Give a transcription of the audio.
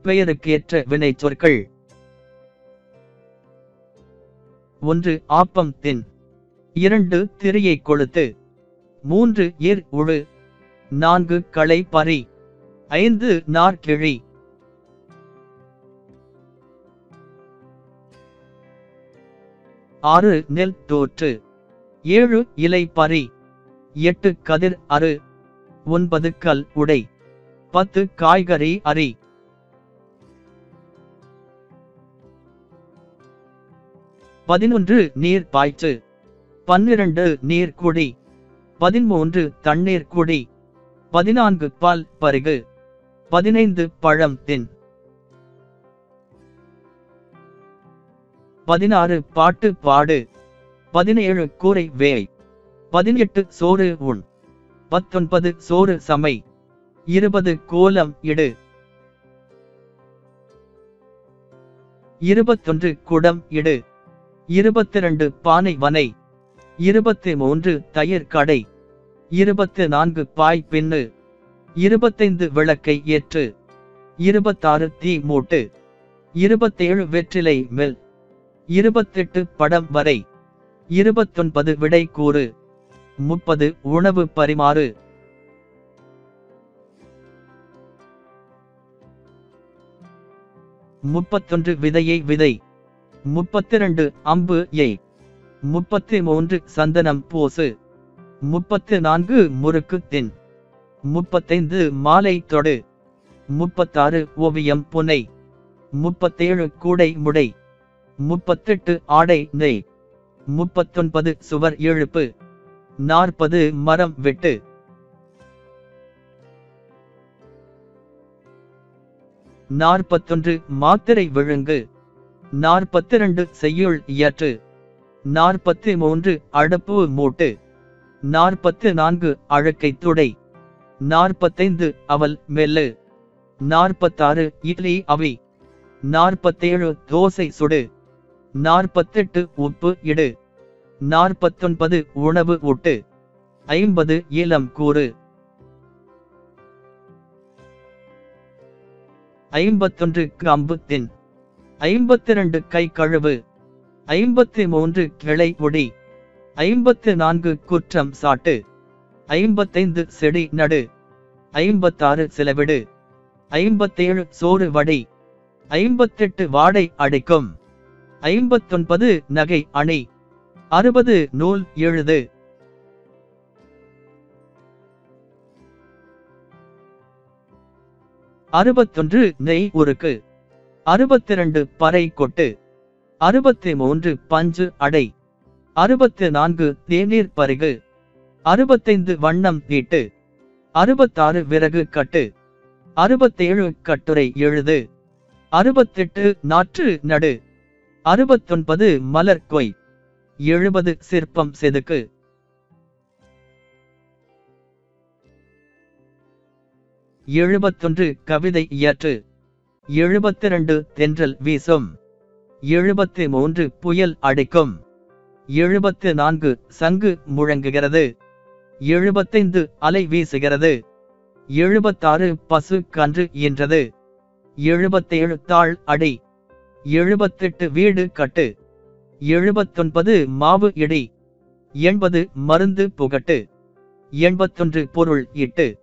பெயருக்கேற்ற வினைச்சொற்கள் ஒன்று ஆப்பம் தின் இரண்டு திரியை கொளுத்து மூன்று ஏர் உழு நான்கு களை பறி ஐந்து நார்கிழி ஆறு நெல் தோற்று ஏழு இலை பறி எட்டு கதிர் அறு ஒன்பது கல் உடை பத்து காய்கறி அரி பதினொன்று நீர் பாய்ச்சு பன்னிரண்டு நீர் குடி பதிமூன்று தண்ணீர் குடி பதினான்கு பால் பருகு பதினைந்து பழம் தின் பதினாறு பாட்டு பாடு பதினேழு கூரை வேய் பதினெட்டு சோறு உண் பத்தொன்பது சோறு சமை இருபது கோலம் இடு இருபத்தொன்று குடம் இடு இருபத்திரண்டு பானை வனை இருபத்தி மூன்று தயிர் கடை இருபத்து நான்கு பாய் பின்னு இருபத்தைந்து விளக்கை ஏற்று இருபத்தாறு தீ மூட்டு இருபத்தேழு வெற்றிலை மெல் இருபத்தெட்டு படம் வரை இருபத்தொன்பது விடை கூறு முப்பது உணவு பரிமாறு முப்பத்தொன்று விதையை விதை முப்பத்திரண்டு அம்பு எய் முப்பத்தி மூன்று சந்தனம் பூசு முப்பத்து நான்கு முறுக்கு தின் முப்பத்தைந்து மாலை தொடு முப்பத்தாறு ஓவியம் புனை முப்பத்தேழு கூடை முடை முப்பத்தெட்டு ஆடை நெய் முப்பத்தொன்பது சுவர் எழுப்பு நாற்பது மரம் வெட்டு நாற்பத்தொன்று மாத்திரை விழுங்கு நாற்பத்திரண்டு செய்யுள் இயற்று நாற்பத்தி மூன்று அடுப்பு மூட்டு நாற்பத்து நான்கு அழுக்கை துடை நாற்பத்தைந்து அவல் மெல்லு நாற்பத்தாறு இட்லி அவி நாற்பத்தேழு தோசை சுடு நாற்பத்தெட்டு உப்பு இடு நாற்பத்தொன்பது உணவு உட்டு ஐம்பது இளம் கூறு ஐம்பத்தொன்று கம்பு தின் ஐம்பத்திரண்டு கை கழுவு ஐம்பத்தி மூன்று கிளை ஒடி ஐம்பத்து நான்கு குற்றம் சாட்டு ஐம்பத்தைந்து செடி நடு ஐம்பத்தாறு செலவிடு ஐம்பத்தேழு சோறு வடி ஐம்பத்தெட்டு வாடை அடிக்கும் ஐம்பத்தொன்பது நகை அணி அறுபது நூல் எழுது அறுபத்தொன்று நெய் உருக்கு அறுபத்திரண்டு பறை கொட்டு அறுபத்தி மூன்று பஞ்சு அடை அறுபத்து நான்கு தேநீர் பருகு அறுபத்தைந்து வண்ணம் தீட்டு அறுபத்தாறு விறகு கட்டு அறுபத்தேழு கட்டுரை எழுது அறுபத்தெட்டு நாற்று நடு அறுபத்தொன்பது மலர் கொய் எழுபது சிற்பம் செதுக்கு எழுபத்தொன்று கவிதை இயற்று எழுபத்திரண்டு தென்றல் வீசும் எழுபத்தி மூன்று புயல் அடிக்கும் எழுபத்து நான்கு சங்கு முழங்குகிறது எழுபத்தைந்து அலை வீசுகிறது எழுபத்தாறு பசு கன்று ஈன்றது எழுபத்தேழு தாள் அடி எழுபத்தெட்டு வீடு கட்டு எழுபத்தொன்பது மாவு இடி எண்பது மருந்து புகட்டு எண்பத்தொன்று பொருள் இட்டு